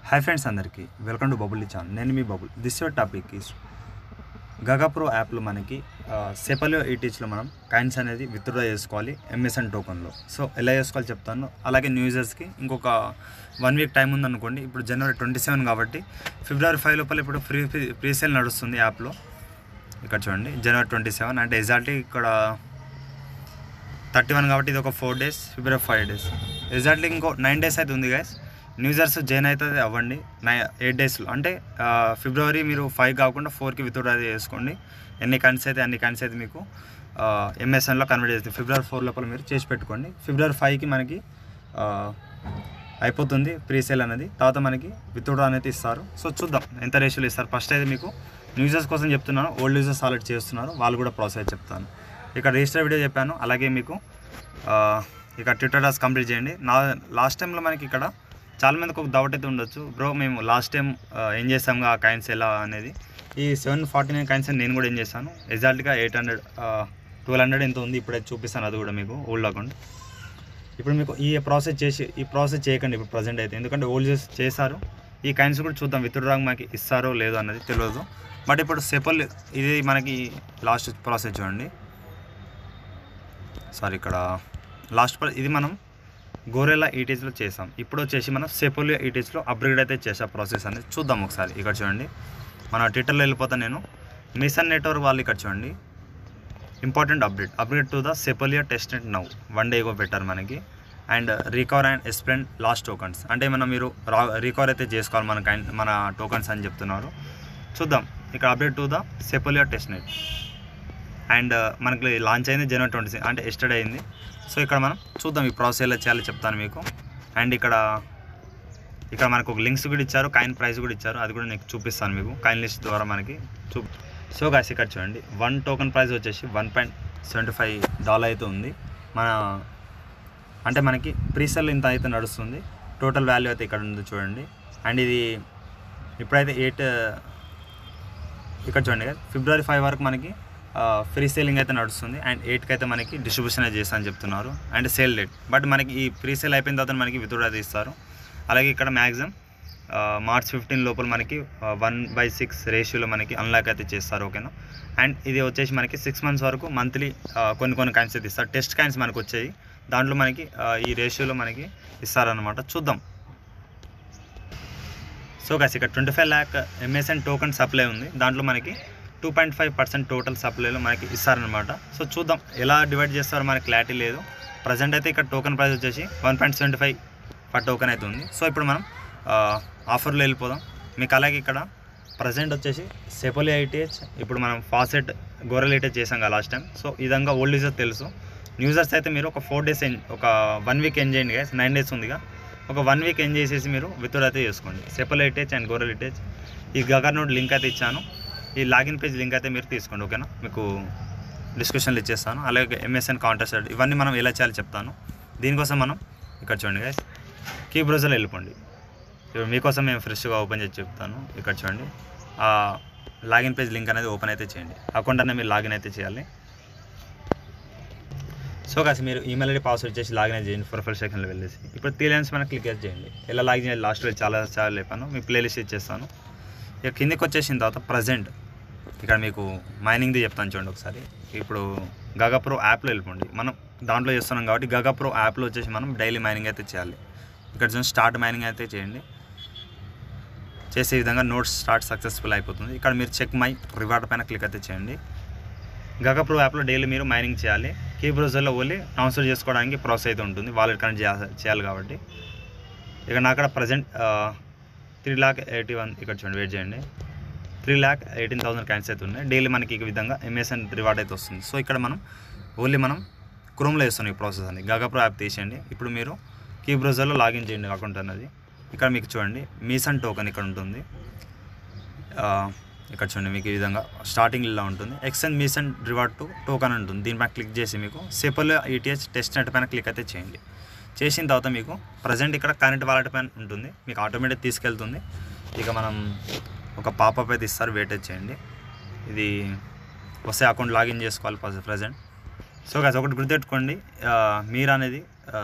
hi friends అందరికీ welcome to bubble channel నేను మీ bubble this your topic is Gaga Pro యాప్లో మనకి సెపలియో ఈటీచ్లో మనం కాయిన్స్ అనేది విత్డ్రా చేసుకోవాలి ఎంఎస్ఎన్ టోకన్లో సో ఎలా చేసుకోవాలి చెప్తాను అలాగే న్యూ యూజర్స్కి ఇంకొక వన్ వీక్ టైం ఉందనుకోండి ఇప్పుడు జనవరి ట్వంటీ సెవెన్ కాబట్టి ఫిబ్రవరి ఫైవ్ లోపల ఇప్పుడు ఫ్రీ ఫ్రీ సేల్ నడుస్తుంది యాప్లో ఇక్కడ చూడండి జనవరి ట్వంటీ సెవెన్ అంటే ఎగ్జాక్ట్లీ ఇక్కడ థర్టీ వన్ కాబట్టి ఇది ఒక four days February five days exactly ఇంకో నైన్ డేస్ అయితే ఉంది గైస్ న్యూజర్స్ జాయిన్ అవుతుంది అవ్వండి నై ఎయిట్ డేస్లో అంటే ఆ, ఫిబ్రవరి మీరు ఫైవ్ కాకుండా ఫోర్కి విత్డ్రా అది చేసుకోండి ఎన్ని కన్స్ అయితే అన్ని కన్స్ అయితే మీకు ఎంఎస్ఎన్లో కన్వర్ట్ చేస్తుంది ఫిబ్రవరి ఫోర్ లోపల మీరు చేసి పెట్టుకోండి ఫిబ్రవరి ఫైవ్కి మనకి ఆ, అయిపోతుంది ప్రీ సేల్ అనేది తర్వాత మనకి విత్డ్రా అనేది ఇస్తారు సో చూద్దాం ఎంత రేషియోలో ఇస్తారు ఫస్ట్ అయితే మీకు న్యూజర్స్ కోసం చెప్తున్నాను ఓల్డ్ యూజర్స్ ఆల్రెడీ చేస్తున్నారు వాళ్ళు కూడా ప్రాసెస్ చెప్తాను ఇక్కడ రిజిస్టర్ వీడియో చెప్పాను అలాగే మీకు ఆ, ఇక ట్విట్టర్ టాస్ కంప్లీట్ చేయండి నా లాస్ట్ టైంలో మనకి ఇక్కడ చాలా మందికి ఒక డౌట్ అయితే ఉండొచ్చు బ్రో మేము లాస్ట్ టైం ఏం చేసాము ఆ కాయిన్స్ ఎలా అనేది ఈ సెవెన్ ఫార్టీ నైన్ కాయిన్స్ నేను కూడా ఏం చేశాను ఎగ్జాక్ట్గా ఎయిట్ హండ్రెడ్ ట్వెల్వ్ హండ్రెడ్ ఎంత ఉంది ఇప్పుడైతే చూపిస్తాను అది కూడా మీకు ఓల్డ్ అకౌంట్ ఇప్పుడు మీకు ఈ ప్రాసెస్ చేసి ఈ ప్రాసెస్ చేయకండి ఇప్పుడు ప్రజెంట్ అయితే ఎందుకంటే ఓల్డ్ చేసి చేశారు ఈ కాయిన్స్ కూడా చూద్దాం విత్డ్రా మనకి ఇస్తారో లేదో అన్నది తెలియదు బట్ ఇప్పుడు సెపల్ ఇది మనకి లాస్ట్ ప్రాసెస్ చూడండి సారీ ఇక్కడ లాస్ట్ ఇది మనం గోరెలా ఈటీజ్లో చేసాం ఇప్పుడు వచ్చేసి మనం సెపోలియో ఈటీజ్లో అప్గ్రేడ్ అయితే చేసా ప్రాసెస్ అనేది చూద్దాం ఒకసారి ఇక్కడ చూడండి మన ట్విట్టర్లో వెళ్ళిపోతా నేను మిషన్ నెట్వర్క్ వాళ్ళు ఇక్కడ చూడండి important update upgrade to the Sepolia testnet now one day పెట్టారు మనకి and recover and explain last tokens అంటే మనం మీరు రా రికవర్ అయితే చేసుకోవాలి మన కైన్ మన టోకన్స్ అని చెప్తున్నారు చూద్దాం ఇక్కడ update to the Sepolia testnet and మనకి లాంచ్ అయింది జనవరి ట్వంటీ సిక్స్ అంటే ఎస్టర్డే అయింది సో ఇక్కడ మనం చూద్దాం ఈ ప్రాసెస్ ఎలా చేయాలో చెప్తాను మీకు అండ్ ఇక్కడ ఇక్కడ మనకు ఒక లింక్స్ కూడా ఇచ్చారు కాయిన్ ప్రైస్ కూడా ఇచ్చారు అది కూడా నేను చూపిస్తాను మీకు కాయిన్ లిస్ట్ ద్వారా మనకి చూ సో గాస్ ఇక్కడ చూడండి వన్ టోకెన్ ప్రైస్ వచ్చేసి one point seventy five dollar అయితే ఉంది మన అంటే మనకి ప్రీసెల్ ఇంత అయితే నడుస్తుంది టోటల్ వాల్యూ అయితే ఇక్కడ ఉంది చూడండి అండ్ ఇది ఇప్పుడైతే ఎయిట్ ఇక్కడ చూడండి ఫిబ్రవరి ఫైవ్ వరకు మనకి ఫ్రీ సేలింగ్ అయితే నడుస్తుంది అండ్ ఎయిట్కి అయితే మనకి డిస్ట్రిబ్యూషన్ అయితే చేస్తా అని చెప్తున్నారు అండ్ సేల్ డేట్ బట్ మనకి ఈ ఫ్రీ సేల్ అయిపోయిన తర్వాత మనకి విత్డ్రా అయితే ఇస్తారు అలాగే ఇక్కడ మ్యాక్సిమం మార్చ్ ఫిఫ్టీన్ లోపల మనకి వన్ బై సిక్స్ రేషియోలో మనకి అన్లాక్ అయితే చేస్తారు ఓకేనా అండ్ ఇది వచ్చేసి మనకి సిక్స్ మంత్స్ వరకు మంత్లీ కొన్ని కొన్ని కాయిన్స్ అయితే ఇస్తారు టెస్ట్ కాయిన్స్ మనకు వచ్చాయి దాంట్లో మనకి ఆ, ఈ రేషియోలో మనకి ఇస్తారనమాట చూద్దాం సో కాసి ఇక్కడ twenty five lakh MSN token supply ఉంది దాంట్లో మనకి two point five percent total సప్లైలో మనకి ఇస్తారనమాట సో చూద్దాం ఎలా డివైడ్ చేస్తారో మనకి క్లారిటీ లేదు ప్రజెంట్ అయితే ఇక్కడ టోకెన్ ప్రైస్ వచ్చేసి one point seventy five per token అయితే ఉంది సో ఇప్పుడు మనం ఆ, ఆఫర్లో వెళ్ళిపోదాం మీకు అలాగే ఇక్కడ ప్రజెంట్ వచ్చేసి సెపోలి ఐటీహెచ్ ఇప్పుడు మనం ఫాసెట్ గొర్రెల్ ఐటీహెచ్ చేసాం కదా లాస్ట్ టైం సో ఈ విధంగా ఓల్డ్ యూజర్స్ తెలుసు న్యూజర్స్ అయితే మీరు ఒక ఫోర్ డేస్ ఒక వన్ వీక్ ఎంజాయ్ చేయండి గైస్ నైన్ డేస్ ఉందిగా ఒక వన్ వీక్ ఎంజాయ్ చేసేసి మీరు విత్డ్రా అయితే చేసుకోండి సెపల్ ఐటేజ్ అండ్ గోరల్ ఐటేజ్ ఈ గగర్ నోట్ లింక్ అయితే ఇచ్చాను ఈ లాగిన్ పేజ్ లింక్ అయితే మీరు తీసుకోండి ఓకేనా మీకు డిస్క్రిప్షన్లో ఇచ్చేస్తాను అలాగే ఎంఎస్ఎన్ కాంటాక్ట్ ఇవన్నీ మనం ఎలా చేయాలో చెప్తాను దీనికోసం మనం ఇక్కడ చూడండి గైస్ కీ బ్రౌజర్లో వెళ్ళిపోండి ఇప్పుడు మీకోసం మేము ఫ్రెష్గా ఓపెన్ చేసి చెప్తాను ఇక్కడ చూడండి ఆ లాగిన్ పేజ్ లింక్ అనేది ఓపెన్ అయితే చేయండి అకౌంట్ అనేది మీరు లాగిన్ అయితే చేయాలి సో కాసి మీరు ఈమెయిల్ ఐడి పాస్వర్డ్ చేసి లాగిన్ అయితే చేయండి ప్రొఫైల్ సెక్షన్లో వెళ్ళేసి ఇప్పుడు త్రీ లైన్స్ మనకి క్లిక్ అయితే చేయండి ఎలా లాగిన్ చేయాలి లాస్ట్లో చాలా చాలా చెప్పాను మీ ప్లేలిస్ట్ ఇచ్చేస్తాను ఇక కిందికి వచ్చేసిన తర్వాత ప్రజెంట్ ఇక్కడ మీకు మైనింగ్ది చెప్తాను చూడండి ఒకసారి ఇప్పుడు గగా ప్రో యాప్లో వెళ్ళిపోండి మనం దాంట్లో చేస్తున్నాం కాబట్టి గగా ప్రో యాప్లో వచ్చేసి మనం డైలీ మైనింగ్ అయితే చేయాలి ఇక్కడ చూడండి స్టార్ట్ మైనింగ్ అయితే చేయండి చేసే విధంగా నోట్స్ స్టార్ట్ సక్సెస్ఫుల్ అయిపోతుంది ఇక్కడ మీరు చెక్ మై రివార్డ్ పైన క్లిక్ అయితే చేయండి గగా ప్రో యాప్లో డైలీ మీరు మైనింగ్ చేయాలి కీ బ్రౌజర్లో వెళ్ళి ట్రాన్స్ఫర్ చేసుకోవడానికి ప్రాసెస్ అయితే ఉంటుంది వాలెట్ కనెక్ట్ చేయాలి చేయాలి కాబట్టి ఇక నా అక్కడ present three lakh eighty one ఇక్కడ చూడండి వెయిట్ చేయండి three lakh eighteen thousand coins అయితే ఉన్నాయి డైలీ మనకి ఈ విధంగా ఎంఎస్ఎన్ రివార్డ్ అయితే వస్తుంది సో ఇక్కడ మనం ఓన్లీ మనం క్రోమ్లో వేస్తున్నాం ఈ ప్రాసెస్ అని గగా ప్రో యాప్ తీసేయండి ఇప్పుడు మీరు కీ బ్రౌజర్లో లాగిన్ చేయండి అకౌంట్ అనేది ఇక్కడ మీకు చూడండి మీసన్ టోకెన్ ఇక్కడ ఉంటుంది ఆ, ఇక్కడ చూడండి మీకు ఈ విధంగా స్టార్టింగ్ ఇలా ఉంటుంది ఎక్స్ఎన్ మీసన్ రివార్డ్ టు టోకన్ ఉంటుంది దీనిపైన క్లిక్ చేసి మీకు సేపల్ ఈటీహెచ్ టెస్ట్ నెట్ పైన క్లిక్ అయితే చేయండి చేసిన తర్వాత మీకు ప్రజెంట్ ఇక్కడ కరెంట్ వాలెట్ పైన ఉంటుంది మీకు ఆటోమేటిక్ తీసుకెళ్తుంది ఇక మనం ఒక పాపప్ అయితే ఇస్తారు వెయిట్ చేయండి ఇది వస్తే అకౌంట్ లాగిన్ చేసుకోవాలి ప్రజెంట్ సో గాస్ ఒకటి గుర్తుపెట్టుకోండి ఆ, మీరు అనేది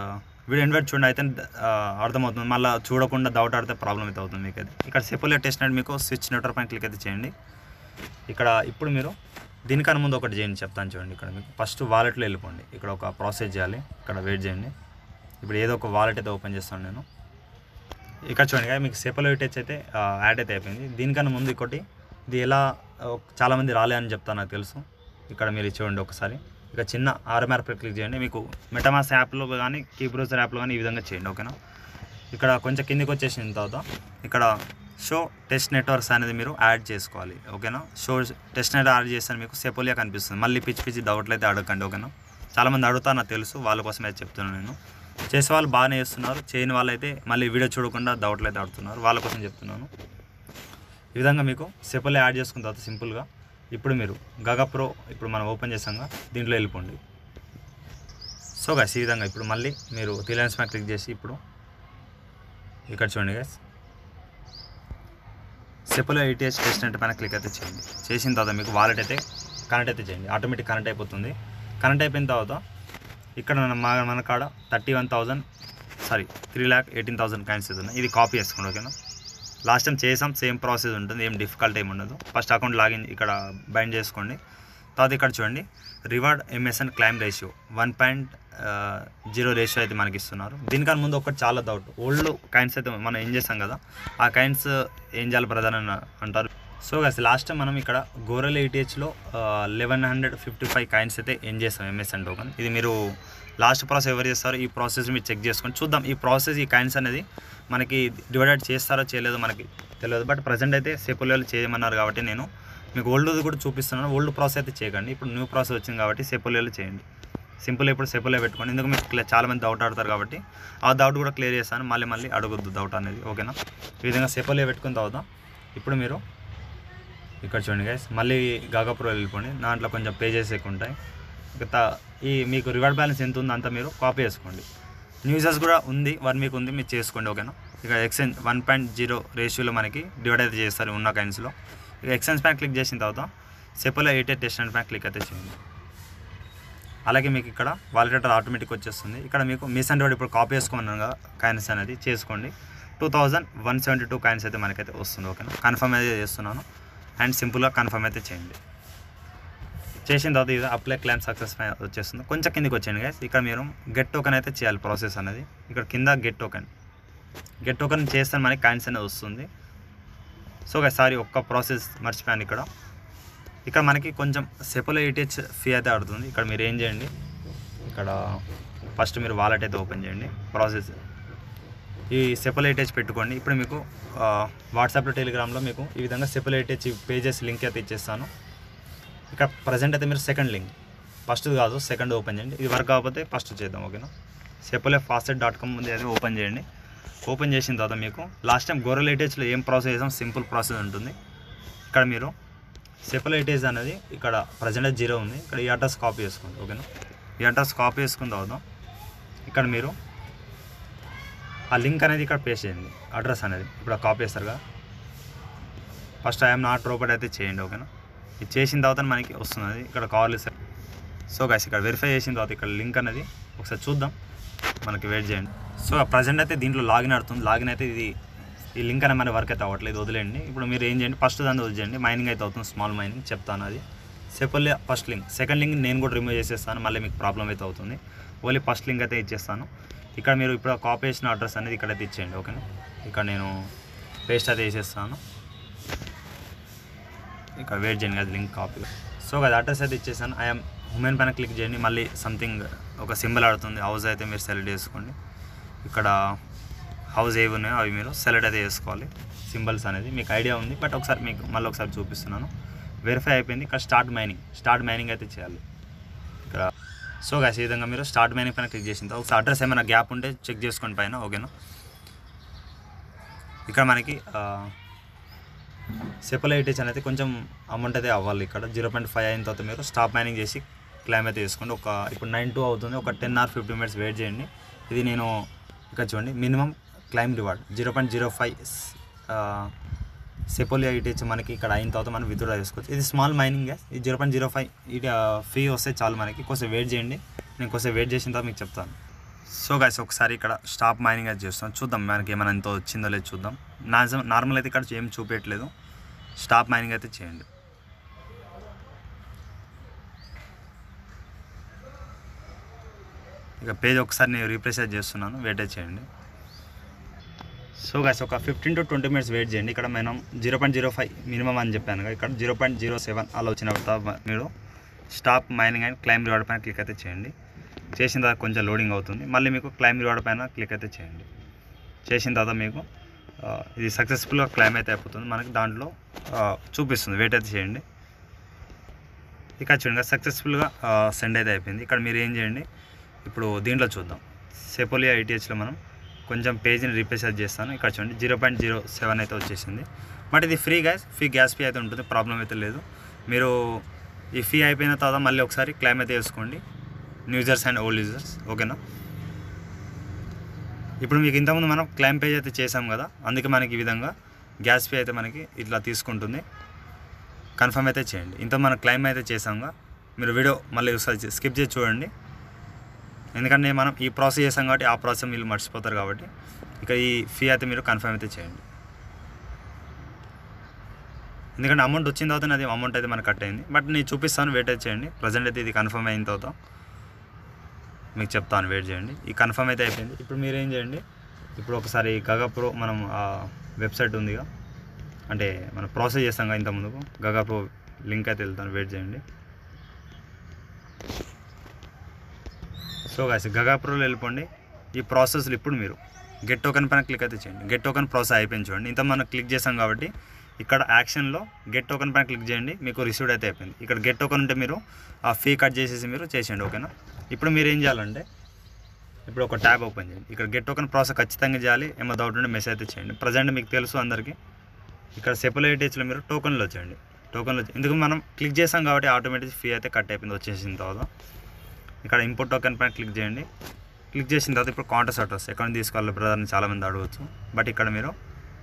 వీడియో ఇన్వర్ట్ చూడండి అయితే ఆ, అర్థమవుతుంది మళ్ళీ చూడకుండా డౌట్ ఆడితే ప్రాబ్లం అయితే అవుతుంది మీకు అయితే ఇక్కడ సెపోలియో టెస్ట్ నెట్ మీకు స్విచ్ నెట్వర్క్ పైన క్లిక్ అయితే చేయండి ఇక్కడ ఇప్పుడు మీరు దీనికన్నా ముందు ఒకటి చేయండి చెప్తాను చూడండి ఇక్కడ మీకు ఫస్ట్ వాలెట్లో వెళ్ళిపోండి ఇక్కడ ఒక ప్రాసెస్ చేయాలి ఇక్కడ వెయిట్ చేయండి ఇప్పుడు ఏదో ఒక వాలెట్ అయితే ఓపెన్ చేస్తాను నేను ఇక్కడ చూడండి కదా మీకు సెపల్ టచ్ అయితే ఆ, యాడ్ అయితే అయిపోయింది దీనికన్నా ముందు ఇంకోటి ఇది ఎలా ఆ, చాలామంది రాలే అని చెప్తాను నాకు తెలుసు ఇక్కడ మీరు చూడండి ఒకసారి ఇక చిన్న ఆర్ఎంఆర్ పై క్లిక్ చేయండి మీకు మెటమాస్ యాప్లో కానీ కీ బ్రౌజర్ యాప్లో కానీ ఈ విధంగా చేయండి ఓకేనా ఇక్కడ కొంచెం కిందికి వచ్చేసిన తర్వాత ఇక్కడ షో టెస్ట్ నెట్వర్క్స్ అనేది మీరు యాడ్ చేసుకోవాలి ఓకేనా షో టెస్ట్ నెట్ యాడ్ చేస్తే మీకు సెపోలియా కనిపిస్తుంది మళ్ళీ పిచ్చి పిచ్చి డౌట్లు అయితే అడగండి ఓకేనా చాలామంది అడుగుతా నాకు తెలుసు వాళ్ళ కోసమే అయితే చెప్తున్నాను నేను చేసే వాళ్ళు బాగానే చేస్తున్నారు చేయని వాళ్ళు అయితే మళ్ళీ వీడియో చూడకుండా డౌట్లు అయితే ఆడుతున్నారు వాళ్ళ కోసం చెప్తున్నాను ఈ విధంగా మీకు సెపల్ యాడ్ చేసుకున్న తర్వాత సింపుల్గా ఇప్పుడు మీరు గగా ప్రో ఇప్పుడు మనం ఓపెన్ చేసాంగా దీంట్లో వెళ్ళిపోండి సో గైస్ ఈ విధంగా ఇప్పుడు మళ్ళీ మీరు రిలయన్స్ మ్యాక్ క్లిక్ చేసి ఇప్పుడు ఇక్కడ చూడండి గైస్ సెపల్ ఐటీఎస్ టెస్ట్ నెట్ పైన క్లిక్ అయితే చేయండి చేసిన తర్వాత మీకు వాలెట్ అయితే కనెక్ట్ అయితే చేయండి ఆటోమేటిక్ కనెక్ట్ అయిపోతుంది కనెక్ట్ అయిపోయిన తర్వాత ఇక్కడ మన మా- మన కాడ thirty one thousand sorry three lakh eighteen thousand coins ఉన్నాయి ఇది కాపీ చేసుకోండి ఓకేనా లాస్ట్ టైం చేసాం సేమ్ ప్రాసెస్ ఉంటుంది ఏం డిఫికల్ట్ ఏమి ఉండదు ఫస్ట్ అకౌంట్ లాగిన్ ఇక్కడ బైండ్ చేసుకోండి తర్వాత ఇక్కడ చూడండి reward MSN claim ratio one point zero ratio అయితే మనకి ఇస్తున్నారు దీనికన్నా ముందు ఒకటి చాలా డౌట్ ఓల్డ్ కాయిన్స్ అయితే మనం ఏం చేస్తాం కదా ఆ కాయిన్స్ ఏం చేయాలి ప్రధాన అంటారు సో గస్ లాస్ట్ టైం మనం ఇక్కడ గోరల్ ఏటీహెచ్లో eleven hundred fifty five coins అయితే ఏం చేస్తాం ఎంఎస్ఎన్ టోకన్ ఇది మీరు లాస్ట్ ప్రాసెస్ ఎవరు చేస్తారో ఈ ప్రాసెస్ మీరు చెక్ చేసుకొని చూద్దాం ఈ ప్రాసెస్ ఈ కాయిన్స్ అనేది మనకి డివైడెడ్ చేస్తారో చేయలేదో మనకి తెలియదు బట్ ప్రజెంట్ అయితే సేపు లెవెల్ చేయమన్నారు కాబట్టి నేను మీకు ఓల్డ్ది కూడా చూపిస్తున్నాను ఓల్డ్ ప్రాసెస్ అయితే చేయకండి ఇప్పుడు న్యూ ప్రాసెస్ వచ్చింది కాబట్టి సేపు లెవెల్ చేయండి సింపుల్ ఇప్పుడు సెపులే పెట్టుకోండి ఎందుకు మీకు clear- చాలా మంది డౌట్ ఆడతారు కాబట్టి ఆ డౌట్ కూడా క్లియర్ చేస్తాను మళ్ళీ మళ్ళీ అడగొద్దు డౌట్ అనేది ఓకేనా ఈ విధంగా సెపులే పెట్టుకున్న తర్వాత ఇప్పుడు మీరు ఇక్కడ చూడండి గైస్ మళ్ళీ గాగా ప్రో వెళ్ళిపోండి దాంట్లో కొంచెం పేజెస్ ఎక్కువ ఉంటాయి ఇక తా- ఈ మీకు రివార్డ్ బ్యాలెన్స్ ఎంత ఉందో అంతా మీరు కాపీ చేసుకోండి న్యూజెస్ కూడా ఉంది వన్ వీక్ ఉంది మీరు చేసుకోండి ఓకేనా ఇక ఎక్స్చేంజ్ వన్ పాయింట్ జీరో రేషియోలో మనకి డివైడ్ అయితే చేస్తారు ఉన్న కైన్స్లో ఇక ఎక్స్చేంజ్ ప్యాక్ క్లిక్ చేసిన తర్వాత సెపోలో eight eight test back click అయితే చేయండి అలాగే మీకు ఇక్కడ వాలిడేటర్ ఆటోమేటిక్ వచ్చేస్తుంది ఇక్కడ మీకు మిస్ అండ్ ఇప్పుడు కాపీ చేసుకోమన్నాగా కాయిన్స్ అనేది చేసుకోండి two thousand one seventy two coins అయితే మనకైతే వస్తుంది ఓకేనా కన్ఫర్మ్ అయితే చేస్తున్నాను అండ్ సింపుల్గా కన్ఫర్మ్ అయితే చేయండి చేసిన తర్వాత ఇది అప్లై క్లైమ్ సక్సెస్ వచ్చేస్తుంది కొంచెం కిందికి వచ్చేయండి గైస్ ఇక్కడ మీరు గెట్ టోకెన్ అయితే చేయాలి ప్రాసెస్ అనేది ఇక్కడ కింద గెట్ టోకెన్ గెట్ టోకెన్ చేస్తే మనకి కాయిన్స్ అనేది వస్తుంది సో గైస్ సారీ ఒక్క ప్రాసెస్ మర్చిపోయాను ఇక్కడ ఇక్కడ మనకి కొంచెం సెపలో ఈటీహెచ్ ఫీ అయితే ఆడుతుంది ఇక్కడ మీరు ఏం చేయండి ఇక్కడ ఫస్ట్ మీరు వాలెట్ అయితే ఓపెన్ చేయండి ప్రాసెస్ ఈ సెపరేటేజ్ పెట్టుకోండి ఇప్పుడు మీకు ఆ, వాట్సాప్లో టెలిగ్రామ్లో మీకు ఈ విధంగా సెపరేటేజ్ పేజెస్ లింక్ అయితే ఇచ్చేస్తాను ఇక్కడ ప్రజెంట్ అయితే మీరు సెకండ్ లింక్ ఫస్ట్ కాదు సెకండ్ ఓపెన్ చేయండి ఇది వర్క్ కాకపోతే ఫస్ట్ చేద్దాం ఓకేనా సెపలే ఫాస్టెడ్ డాట్ కామ్ ఉంది అది ఓపెన్ చేయండి ఓపెన్ చేసిన తర్వాత మీకు లాస్ట్ టైం గొర్రెలేటేజ్లో ఏం ప్రాసెస్ చేసాం సింపుల్ ప్రాసెస్ ఉంటుంది ఇక్కడ మీరు సెపరేటేజ్ అనేది ఇక్కడ ప్రజెంట్ జీరో ఉంది ఇక్కడ ఈ అడ్రస్ కాపీ చేసుకోండి ఓకేనా ఈ అడ్రస్ కాపీ చేసుకున్న తర్వాత ఇక్కడ మీరు ఆ లింక్ అనేది ఇక్కడ పేస్ట్ చేయండి అడ్రస్ అనేది ఇప్పుడు కాపీ చేస్తారు కదా ఫస్ట్ ఐఎమ్ నాట్ రోబోట్ అయితే చేయండి ఓకేనా ఇది చేసిన తర్వాత మనకి వస్తుంది ఇక్కడ కాల్ సార్ సో గైస్ ఇక్కడ వెరిఫై చేసిన తర్వాత ఇక్కడ లింక్ అనేది ఒకసారి చూద్దాం మనకి వెయిట్ చేయండి సో ప్రజెంట్ అయితే దీంట్లో లాగిన్ ఆడుతుంది లాగిన్ అయితే ఇది ఈ లింక్ అనేది మన వర్క్ అయితే అవ్వట్లేదు వదిలేయండి ఇప్పుడు మీరు ఏం చేయండి ఫస్ట్ దాన్ని వదిలేయండి మైనింగ్ అయితే అవుతుంది స్మాల్ మైనింగ్ చెప్తాను అది సెపల్లే ఫస్ట్ లింక్ సెకండ్ లింక్ నేను కూడా రిమూవ్ చేసేస్తాను మళ్ళీ మీకు ప్రాబ్లం అయితే అవుతుంది ఓన్లీ ఫస్ట్ లింక్ అయితే ఇచ్చేస్తాను ఇక్కడ మీరు ఇప్పుడు కాపీ చేసిన అడ్రస్ అనేది ఇక్కడైతే ఇచ్చేయండి ఓకేనా ఇక్కడ నేను పేస్ట్ అయితే వేసేస్తాను ఇక్కడ వెయిట్ చేయండి అది లింక్ కాపీ సో అది అడ్రస్ అయితే ఇచ్చేసాను ఐఎమ్ ఉమెన్ పైన క్లిక్ చేయండి మళ్ళీ సంథింగ్ ఒక సింబల్ ఆడుతుంది హౌస్ అయితే మీరు సెలెక్ట్ చేసుకోండి ఇక్కడ హౌస్ ఏవి ఉన్నాయో అవి మీరు సెలెక్ట్ అయితే చేసుకోవాలి సింబల్స్ అనేది మీకు ఐడియా ఉంది బట్ ఒకసారి మీకు మళ్ళీ ఒకసారి చూపిస్తున్నాను వెరిఫై అయిపోయింది ఇక్కడ స్టార్ట్ మైనింగ్ స్టార్ట్ మైనింగ్ అయితే చేయాలి ఇక్కడ సో గాస్ ఈ విధంగా మీరు స్టార్ట్ మైనింగ్ పైన క్లిక్ చేసిన తర్వాత ఒకసారి అడ్రస్ ఏమైనా గ్యాప్ ఉంటే చెక్ చేసుకోండి పైన ఓకేనా ఇక్కడ మనకి సెపలైటేజ్ అనేది కొంచెం అమౌంట్ అయితే అవ్వాలి ఇక్కడ జీరో పాయింట్ ఫైవ్ అయిన తర్వాత మీరు స్టాప్ మైనింగ్ చేసి క్లైమ్ అయితే చేసుకోండి ఒక ఇప్పుడు నైన్ టూ అవుతుంది ఒక ten or fifteen minutes wait చేయండి ఇది నేను ఇక్కడ చూడండి minimum claim reward zero point zero five సెపోలియా ఇటేజ్ మనకి ఇక్కడ అయిన తర్వాత మనం విత్డ్రా చేసుకోవచ్చు ఇది స్మాల్ మైనింగ్ గ్యాస్ ఇది జీరో పాయింట్ జీరో ఫైవ్ ఇది ఫీ వస్తే చాలు మనకి కొంచెం వెయిట్ చేయండి నేను కొంచెం వెయిట్ చేసిన తర్వాత మీకు చెప్తాను సో గైస్ ఒకసారి ఇక్కడ స్టాప్ మైనింగ్ అయితే చేస్తాం చూద్దాం మనకి ఏమైనా ఎంతో వచ్చిందో లేదో చూద్దాం నాజం నార్మల్ అయితే ఇక్కడ ఏం చూపించట్లేదు స్టాప్ మైనింగ్ అయితే చేయండి ఇక పేజ్ ఒకసారి నేను రీప్రెస్ చేస్తున్నాను వెయిట్ చేయండి సో గైస్ ఒక fifteen to twenty minutes wait చేయండి ఇక్కడ మనం zero point zero five minimum అని చెప్పాను కదా ఇక్కడ జీరో పాయింట్ జీరో సెవెన్ అలా వచ్చిన తర్వాత మీరు stop mining and claim reward పైన క్లిక్ అయితే చేయండి చేసిన తర్వాత కొంచెం లోడింగ్ అవుతుంది మళ్ళీ మీకు క్లైమ్ రివార్డ్ పైన క్లిక్ అయితే చేయండి చేసిన తర్వాత మీకు ఆ, ఇది సక్సెస్ఫుల్గా క్లైమ్ అయితే అయిపోతుంది మనకి దాంట్లో ఆ, చూపిస్తుంది వెయిట్ అయితే చేయండి ఇక్కడ చూడండి సక్సెస్ఫుల్గా సెండ్ అయితే అయిపోయింది ఇక్కడ మీరు ఏం చేయండి ఇప్పుడు దీంట్లో చూద్దాం సెపోలియా ఐటీహెచ్లో మనం కొంచెం పేజీని రీప్లేస్ చేస్తాను ఇక్కడ చూడండి జీరో పాయింట్ జీరో సెవెన్ అయితే వచ్చేసింది బట్ ఇది free gas free gas fee అయితే ఉంటుంది ప్రాబ్లం అయితే లేదు మీరు ఈ ఫీ అయిపోయిన తర్వాత మళ్ళీ ఒకసారి క్లైమ్ అయితే వేసుకోండి new users and old users ఓకేనా ఇప్పుడు మీకు ఇంతకుముందు మనం క్లైమ్ పేజ్ అయితే చేసాం కదా అందుకే మనకి ఈ విధంగా గ్యాస్ ఫీ అయితే మనకి ఇట్లా తీసుకుంటుంది కన్ఫర్మ్ అయితే చేయండి ఇంత మనం క్లైమ్ అయితే చేసాంగా మీరు వీడియో మళ్ళీ ఒకసారి స్కిప్ చేసి చూడండి ఎందుకంటే మనం ఈ ప్రాసెస్ చేసాం కాబట్టి ఆ ప్రాసెస్ మీరు మర్చిపోతారు కాబట్టి ఇక ఈ ఫీ అయితే మీరు కన్ఫర్మ్ అయితే చేయండి ఎందుకంటే అమౌంట్ వచ్చిన తర్వాత అది అమౌంట్ అయితే మనకు కట్ అయింది బట్ నేను చూపిస్తాను వెయిట్ అయితే చేయండి ప్రజెంట్ అయితే ఇది కన్ఫర్మ్ అయిన తర్వాత మీకు చెప్తాను వెయిట్ చేయండి ఈ కన్ఫర్మ్ అయితే అయిపోయింది ఇప్పుడు మీరు ఏం చేయండి ఇప్పుడు ఒకసారి గగా ప్రో మనం ఆ వెబ్సైట్ ఉందిగా అంటే మనం ప్రాసెస్ చేస్తాం కదా ఇంత ముందుకు గగా ప్రో లింక్ అయితే వెళ్తాను వెయిట్ చేయండి సో గాయస్ గగా ప్రోలో వెళ్ళిపోండి ఈ ప్రాసెస్లు ఇప్పుడు మీరు గెట్ టోకెన్ పైన క్లిక్ అయితే చేయండి గెట్ టోకెన్ ప్రాసెస్ అయిపోయింది చూడండి ఇంత మనం క్లిక్ చేసాం కాబట్టి ఇక్కడ యాక్షన్లో గెట్ టోకెన్ పైన క్లిక్ చేయండి మీకు రిసీవ్డ్ అయితే అయిపోయింది ఇక్కడ గెట్ టోకెన్ ఉంటే మీరు ఆ ఫీ కట్ చేసేసి మీరు చేసేయండి ఓకేనా ఇప్పుడు మీరు ఏం చేయాలంటే ఇప్పుడు ఒక ట్యాబ్ ఓపెన్ చేయండి ఇక్కడ గెట్ టోకెన్ ప్రాసెస్ ఖచ్చితంగా చేయాలి ఏమో డౌట్ ఉంటే మెసేజ్ అయితే చేయండి ప్రజెంట్ మీకు తెలుసు అందరికీ ఇక్కడ సెపరేటేజ్లో మీరు టోకెన్లో వచ్చేయండి టోకెన్లో ఎందుకు మనం క్లిక్ చేసాం కాబట్టి ఆటోమేటిక్ ఫీ అయితే కట్ అయిపోయింది వచ్చేసిన తర్వాత ఇక్కడ ఇంపోర్ట్ టోకెన్ పైన క్లిక్ చేయండి క్లిక్ చేసిన తర్వాత ఇప్పుడు కాంటెస్ట్ అడ్రస్ ఎక్కడ నుంచి తీసుకోవాలి బ్రదర్ అని చాలామంది అడగవచ్చు బట్ ఇక్కడ మీరు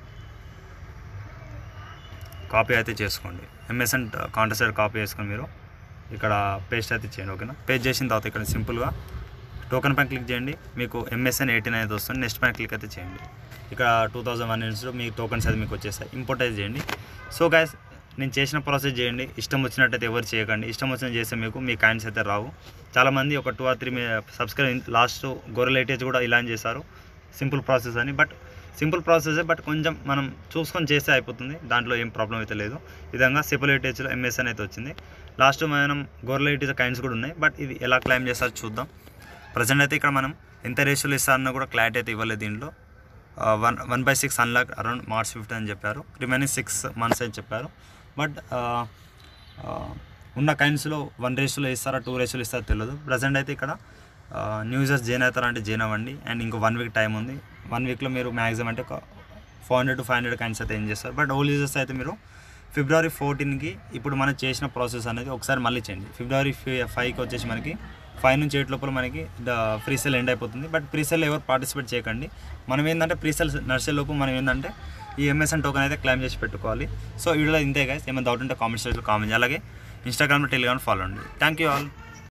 కాపీ అయితే చేసుకోండి ఎంఎస్ఎన్ కాంటెస్ట్ కాపీ చేసుకొని మీరు ఇక్కడ పేస్ట్ అయితే చేయండి ఓకేనా పేస్ట్ చేసిన తర్వాత ఇక్కడ సింపుల్గా టోకెన్ పైన క్లిక్ చేయండి మీకు ఎంఎస్ఎన్ ఎయిటీన్ అయితే వస్తుంది నెక్స్ట్ పైన క్లిక్ అయితే చేయండి ఇక్కడ టూ థౌజండ్ వన్ ఇయర్స్లో మీ టోకెన్స్ అయితే మీకు వచ్చేస్తాయి ఇంపోర్ట్ అయితే చేయండి సో గైస్ నేను చేసిన ప్రాసెస్ చేయండి ఇష్టం వచ్చినట్టయితే ఎవరు చేయకండి ఇష్టం వచ్చిన చేస్తే మీకు మీ కాయిన్స్ అయితే రావు చాలామంది ఒక two or three subscribe last గొర్రెల ఏటేజ్ కూడా ఇలా చేశారు సింపుల్ ప్రాసెస్ అని బట్ సింపుల్ ప్రాసెస్ బట్ కొంచెం మనం చూసుకొని చేస్తే అయిపోతుంది దాంట్లో ఏం ప్రాబ్లం అయితే లేదు ఈ విధంగా సిపుల్ ఏటేజ్లో ఎంఎస్ఎన్ అయితే వచ్చింది లాస్ట్ మనం గొర్రెల ఏటేజ్ కైన్స్ కూడా ఉన్నాయి బట్ ఇది ఎలా క్లైమ్ చేస్తారో చూద్దాం ప్రజెంట్ అయితే ఇక్కడ మనం ఎంత రేషియోలు ఇస్తారన్న కూడా క్లారిటీ అయితే ఇవ్వలేదు దీంట్లో one one by six unlock around March fifth అని చెప్పారు రిమైనింగ్ సిక్స్ మంత్స్ అని చెప్పారు బట్ ఉన్న కైన్స్లో వన్ రేషియోలో ఇస్తారా టూ రేషియోలో ఇస్తారో తెలియదు ప్రజెంట్ అయితే ఇక్కడ న్యూ యూజర్స్ జాయిన్ అవుతారా అంటే జాయిన్ అవ్వండి అండ్ ఇంకో వన్ వీక్ టైం ఉంది వన్ వీక్లో మీరు మ్యాక్సిమం అంటే ఒక four hundred to five hundred coins అయితే ఏం చేస్తారు బట్ ఓల్డ్ యూజర్స్ అయితే మీరు ఫిబ్రవరి ఫోర్టీన్కి ఇప్పుడు మనం చేసిన ప్రాసెస్ అనేది ఒకసారి మళ్ళీ చేయండి ఫిబ్రవరి ఫైవ్కి వచ్చేసి మనకి ఫైవ్ నుంచి ఎయిట్ లోపల మనకి ఫ్రీ సెల్ ఎండ్ అయిపోతుంది బట్ ప్రీ సెల్ ఎవరు పార్టిసిపేట్ చేయకండి మనం ఏంటంటే ప్రీ సెల్ నడిచే లోపు మనం ఏంటంటే ఈ ఎంఎస్ఎన్ టోకెన్ అయితే క్లైమ్ చేసి పెట్టుకోవాలి సో వీడియోలో ఇంతే గైస్ ఏమైనా డౌట్ ఉంటే కామెంట్ సెక్షన్లో కామెంట్ చేయాలి అలాగే ఇన్స్టాగ్రామ్లో టెలిగ్రామ్ ఫాలో అండి థ్యాంక్ యూ ఆల్